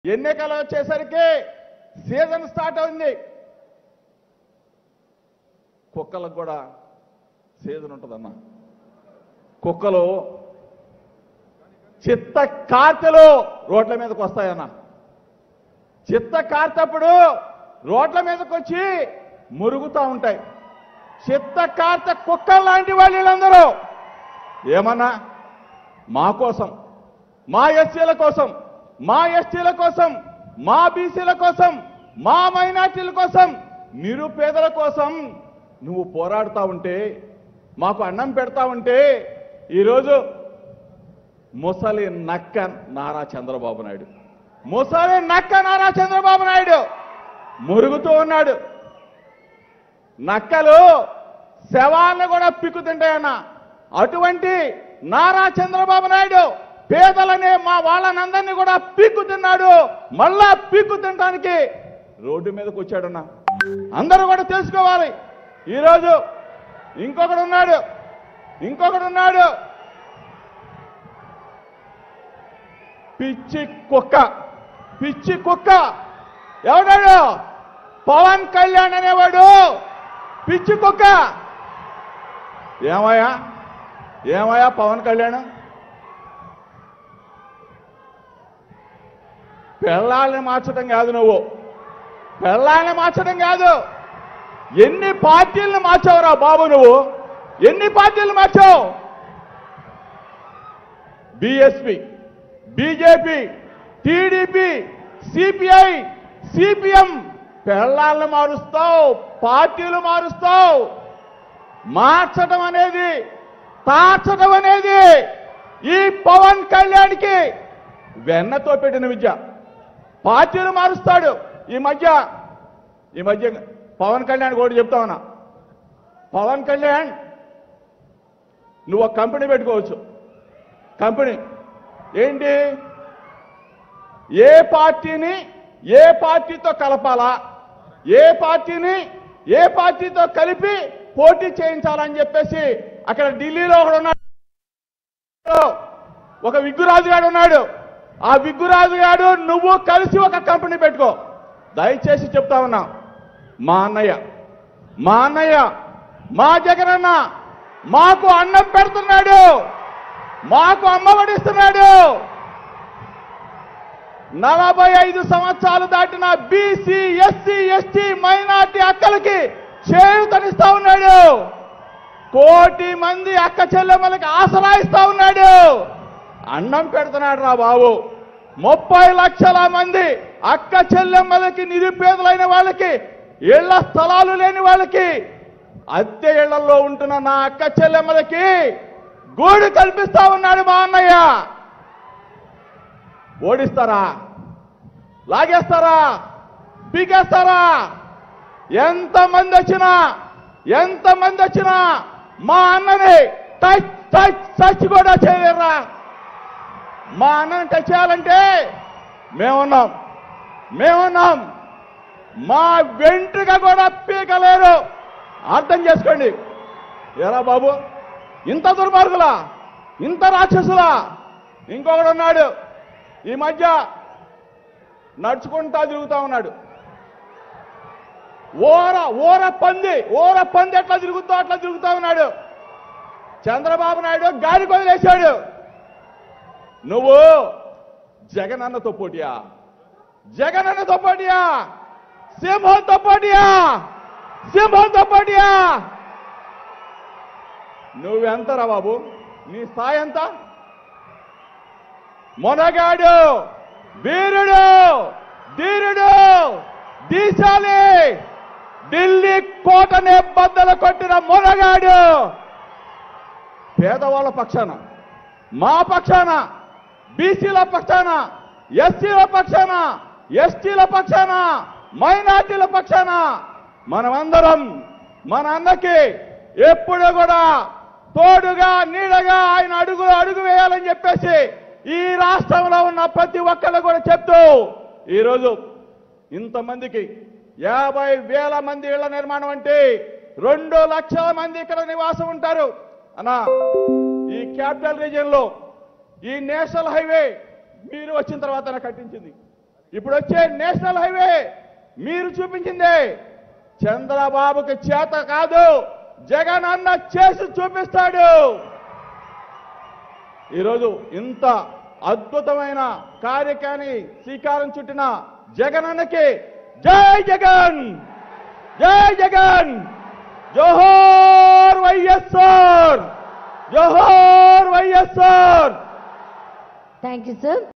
ఎన్నికలు వచ్చేసరికి season start అయింది కుక్కలకు కూడా సీజన్ ఉంటుందమ్మా కుక్కలు చిత్త కార్తెలు రోడ్ల మీదకి వస్తాయన్న చిత్త కార్తప్పుడు రోడ్ల మీదకి వచ్చి మురుగుతూ ఉంటాయి చిత్త కార్త కుక్కలు లాంటి వాళ్ళు వీళ్ళందరూ ఏమన్నా మా కోసం మా ఎస్సీల కోసం మా ఎస్టీల కోసం మా బీసీల కోసం మా మైనార్టీల కోసం నిరుపేదల కోసం నువ్వు పోరాడుతా ఉంటే మాకు అన్నం పెడతా ఉంటే ఈరోజు ముసలి నక్క నారా చంద్రబాబు నాయుడు ముసలి నక్క నారా చంద్రబాబు నాయుడు మురుగుతూ ఉన్నాడు నక్కలు శవాలను కూడా పిక్కు తింటాయన్న అటువంటి నారా చంద్రబాబు నాయుడు పేదలనే మా వాళ్ళనందరినీ కూడా పీక్కు తిన్నాడు మళ్ళా పీక్కు తినడానికి రోడ్డు మీదకి వచ్చాడన్న అందరూ కూడా తెలుసుకోవాలి ఈరోజు ఇంకొకడు ఉన్నాడు ఇంకొకడు ఉన్నాడు పిచ్చి కుక్క పిచ్చి కుక్క ఎవడాడు పవన్ కళ్యాణ్ అనేవాడు పిచ్చి కుక్క ఏమయ్యా ఏమయ్యా పవన్ కళ్యాణ్ పెళ్ళాలని మార్చడం కాదు నువ్వు పెళ్ళాలని మార్చడం కాదు ఎన్ని పార్టీలను మార్చావురా బాబు నువ్వు ఎన్ని పార్టీలు మార్చావు BSP BJP TDP CPI CPM పెళ్ళాలను మారుస్తావు పార్టీలు మారుస్తావు మార్చడం అనేది తార్చడం అనేది ఈ పవన్ కళ్యాణ్కి వెన్నతో పెట్టిన విద్య పార్టీలు మారుస్తాడు ఈ మధ్య ఈ మధ్య పవన్ కళ్యాణ్ కూడా చెప్తా ఉన్నా పవన్ కళ్యాణ్ నువ్వు ఒక కంపెనీ పెట్టుకోవచ్చు కంపెనీ ఏంటి ఏ పార్టీని ఏ పార్టీతో కలపాలా ఏ పార్టీని ఏ పార్టీతో కలిపి పోటీ చేయించాలని చెప్పేసి అక్కడ ఢిల్లీలో ఒకడు ఉన్నాడు ఒక విగ్గురాజు గాడు ఉన్నాడు ఆ విగ్గురాజు గాడు నువ్వు కలిసి ఒక కంపెనీ పెట్టుకో దయచేసి చెప్తా ఉన్నా మా అన్నయ్య మా అన్నయ్య మా జగనన్న మాకు అన్నం పెడుతున్నాడు మాకు అమ్మఒడిస్తున్నాడు నలభై ఐదు సంవత్సరాలు దాటిన బీసీ ఎస్సీ ఎస్టీ మైనార్టీ అక్కలకి చేయుతనిస్తా ఉన్నాడు కోటి మంది అక్క చెల్లెమ్మలకి ఆసరా ఇస్తా ఉన్నాడు అన్నం పెడుతున్నాడు రా బాబు ముప్పై లక్షల మంది అక్క చెల్లెమ్మలకి నిరుపేదలైన వాళ్ళకి ఇళ్ల స్థలాలు లేని వాళ్ళకి అద్దె ఇళ్లలో ఉంటున్న నా అక్క చెల్లెమ్మలకి గూడు కల్పిస్తా ఉన్నాడు మా అన్నయ్య ఓడిస్తారా లాగేస్తారా పీకేస్తారా ఎంతమంది వచ్చినా ఎంతమంది వచ్చినా మా అన్నని టచ్ టచ్ టచ్ కూడా చేయలేరా మా అన్నని టచ్ చేయాలంటే మేమున్నాం మేమున్నాం మా వెంట్రుక కూడా పీకలేరు అర్థం చేసుకోండి ఎరా బాబు ఇంత దుర్మార్గులా ఇంత రాక్షసులా ఇంకొకడు ఉన్నాడు ఈ మధ్య నడుచుకుంటా తిరుగుతా ఉన్నాడు ఓర ఓర పంది ఓర పంది ఎట్లా తిరుగుతా అట్లా తిరుగుతా ఉన్నాడు చంద్రబాబు నాయుడు గాలి వదిలేశాడు నువ్వు జగనన్నతో పోటీయా జగనన్నతో పోటీయా సింహంతో పోటీయా సింహంతో పోటీయా నువ్వెంతరా బాబు నీ స్థాయి ఎంత మొనగాడు వీరుడు ధీరుడు దీశాలి ఢిల్లీ కోటనే బద్దలు కొట్టిన మొనగాడు పేదవాళ్ళ పక్షాన మా పక్షాన బీసీల పక్షాన ఎస్సీల పక్షాన ఎస్టీల పక్షాన మైనార్టీల పక్షాన మనమందరం మన అన్నకి ఎప్పుడు కూడా తోడుగా నీడగా ఆయన అడుగులు అడుగు వేయాలని చెప్పేసి ఈ రాష్ట్రంలో ఉన్న ప్రతి ఒక్కళ్ళు కూడా చెప్తూ ఈరోజు ఇంతమందికి యాభై వేల మంది ఇళ్ల నిర్మాణం అంటే రెండు లక్షల మంది ఇక్కడ నివాసం ఉంటారు అన్నా ఈ క్యాపిటల్ రీజియన్ లో ఈ నేషనల్ హైవే మీరు వచ్చిన తర్వాత కట్టించింది ఇప్పుడు వచ్చే నేషనల్ హైవే మీరు చూపించింది చంద్రబాబుకి చేత కాదు జగన్ అన్న చేసి చూపిస్తాడు ఈరోజు ఇంత అద్భుతమైన కార్యక్రమాన్ని శ్రీకారం చుట్టిన జగన్ అన్నకి జై జగన్ జై జగన్ జోహోర్ వైఎస్ఆర్ జోహోర్ వైఎస్ఆర్ థ్యాంక్ యూ సార్